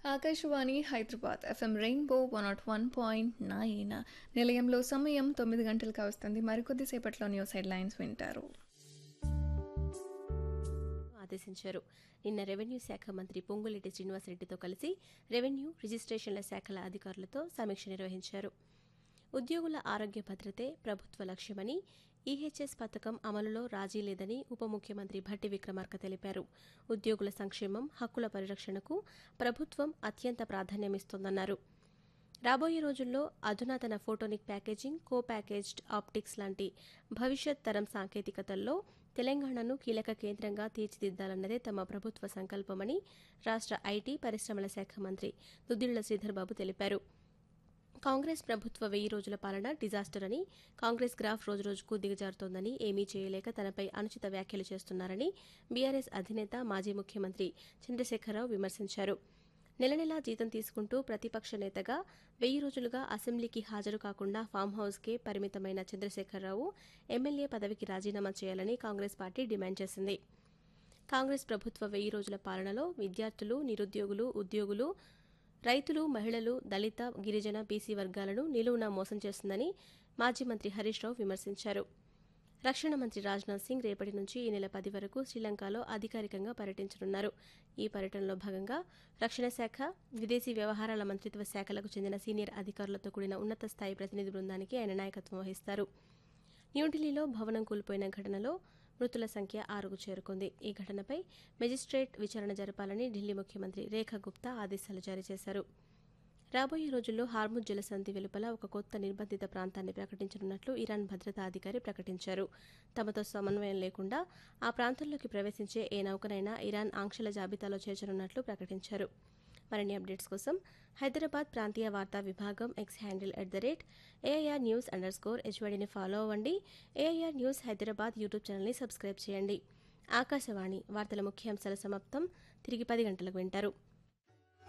Akashvani Hyderabad F M rainbow one nought one point nine నిలయంలో సమయం తొమ్మిది గంటలకు వస్తుంది మరికొద్దిసేపట్లో న్యూస్ హెడ్లైన్స్ వింటారు ఆదేశించారు నిన్న రెవెన్యూ శాఖ మంత్రి పొంగులేటి శ్రీనివాసరెడ్డితో కలిసి రెవెన్యూ రిజిస్ట్రేషన్ల శాఖల అధికారులతో సమీక్ష నిర్వహించారు ఉద్యోగుల ఆరోగ్య భద్రతే ప్రభుత్వ లక్ష్యమని ఈహెచ్ఎస్ పథకం అమలులో రాజీ లేదని ఉప ముఖ్యమంత్రి భట్టి విక్రమార్క తెలిపారు ఉద్యోగుల సంక్షేమం హక్కుల పరిరక్షణకు ప్రభుత్వం అత్యంత ప్రాధాన్యమిస్తోందన్నారు రాబోయే రోజుల్లో అధునాతన photonic packaging co packaged optics లాంటి భవిష్యత్ తరం సాంకేతికతల్లో తెలంగాణను కీలక కేంద్రంగా తీర్చిదిద్దాలన్నదే తమ ప్రభుత్వ సంకల్పమని రాష్ట్ర ఐటీ పరిశ్రమల శాఖ మంత్రి దుద్దిళ్ల శ్రీధర్బాబు తెలిపారు కాంగ్రెస్ ప్రభుత్వ వెయ్యి రోజుల పాలన డిజాస్టర్ అని కాంగ్రెస్ గ్రాఫ్ రోజురోజుకు దిగజారుతోందని ఏమీ చేయలేక తనపై అనుచిత వ్యాఖ్యలు చేస్తున్నారని బీఆర్ఎస్ అధినేత మాజీ ముఖ్యమంత్రి చంద్రశేఖరరావు విమర్శించారు నెల నెలా జీతం తీసుకుంటూ ప్రతిపక్ష నేతగా వెయ్యి రోజులుగా అసెంబ్లీకి హాజరు కాకుండా ఫామ్ హౌస్కే పరిమితమైన చంద్రశేఖరరావు ఎమ్మెల్యే పదవికి రాజీనామా చేయాలని కాంగ్రెస్ పార్టీ డిమాండ్ చేసింది కాంగ్రెస్ ప్రభుత్వ వెయ్యి రోజుల పాలనలో విద్యార్థులు నిరుద్యోగులు ఉద్యోగులు రైతులు మహిళలు దళిత గిరిజన బీసీ వర్గాలను నిలువున మోసం చేస్తుందని మాజీ మంత్రి హరీష్ రావు విమర్శించారు రక్షణ మంత్రి రాజ్నాథ్ సింగ్ రేపటి నుంచి ఈ నెల పది వరకు శ్రీలంకలో అధికారికంగా పర్యటించనున్నారు ఈ పర్యటనలో భాగంగా రక్షణ శాఖ విదేశీ వ్యవహారాల మంత్రిత్వ శాఖలకు చెందిన సీనియర్ అధికారులతో కూడిన ఉన్నత స్థాయి ప్రతినిధి బృందానికి ఆయన నాయకత్వం వహిస్తారు న్యూఢిల్లీలో భవనం కూలిపోయిన ఘటనలో మృతుల సంఖ్య ఆరుకు చేరుకుంది ఈ ఘటనపై మెజిస్ట్రేట్ విచారణ జరపాలని ఢిల్లీ ముఖ్యమంత్రి రేఖా గుప్తా ఆదేశాలు జారీ చేశారు రాబోయే రోజుల్లో హార్ముజ్ జలసంధి వెలుపల ఒక కొత్త నిర్బంధిత ప్రాంతాన్ని ప్రకటించనున్నట్లు ఇరాన్ భద్రతా అధికారి ప్రకటించారు తమతో సమన్వయం లేకుండా ఆ ప్రాంతంలోకి ప్రవేశించే ఏ నౌకనైనా ఇరాన్ ఆంక్షల జాబితాలో చేర్చనున్నట్లు ప్రకటించారు మరిన్ని అప్డేట్స్ కోసం హైదరాబాద్ ప్రాంతీయ వార్తా విభాగం X handle at the rate A I R news underscore హెచ్వడిని ఫాలో అవ్వండి ఏఐఆర్ న్యూస్ హైదరాబాద్ యూట్యూబ్ ఛానల్ని సబ్స్క్రైబ్ చేయండి ఆకాశవాణి వార్తల ముఖ్యాంశాల సమాప్తం తిరిగి పది గంటలకు వింటారు